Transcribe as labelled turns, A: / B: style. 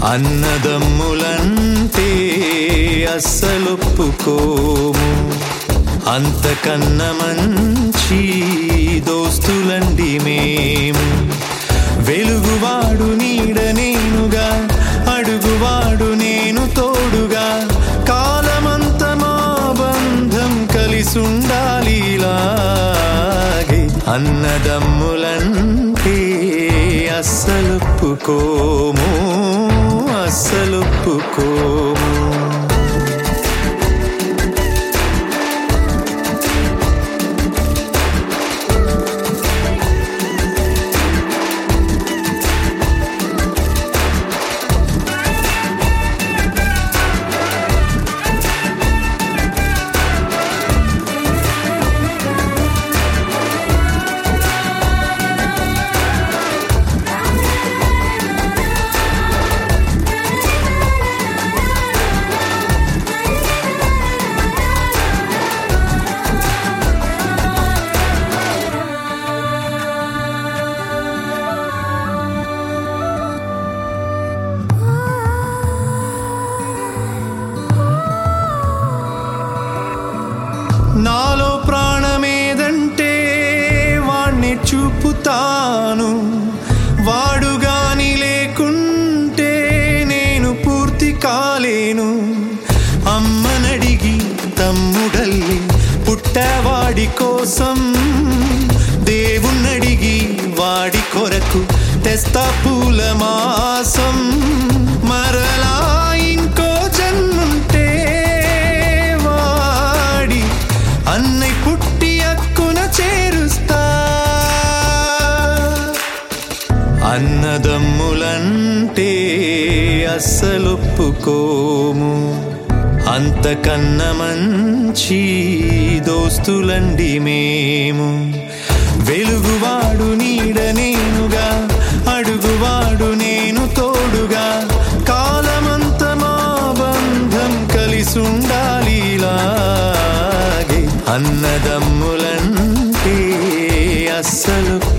A: అన్నదమ్ములంటే అస్సలొప్పుకోము అంతకన్న మంచి దోస్తులండి మేము వెలుగువాడు నీడ నేనుగా అడుగువాడు నేను తోడుగా కాలమంత మా బంధం కలిసుండాలి ఇలాగే అన్నదమ్ములంటే అస్సలొప్పుకోము అస్సలొప్పుకోము నాలో ప్రాణమేదంటే వాణ్ణి చూపుతాను వాడు గాని లేకుంటే నేను పూర్తి కాలేను అమ్మనడిగి తమ్ముడల్లి పుట్టవాడి కోసం దేవుణ్ణడిగి వాడి కొరకు తెస్తా పూల మాసం మరలా ఇంకో జన్ముంటే వాడి అన్నై పుట్టి అక్కున చేరుస్తా అన్నదమ్ములంటే అస్సలొప్పుకోము అంతకన్న మంచి దోస్తులండి మేము వెలుగువాడు నీడ నేనుగా అడుగువాడు నేను తోడుగా కాలమంత మా బంధం కలిసుండాలి ఇలాగే అన్నదమ్ములంటే అస్సలు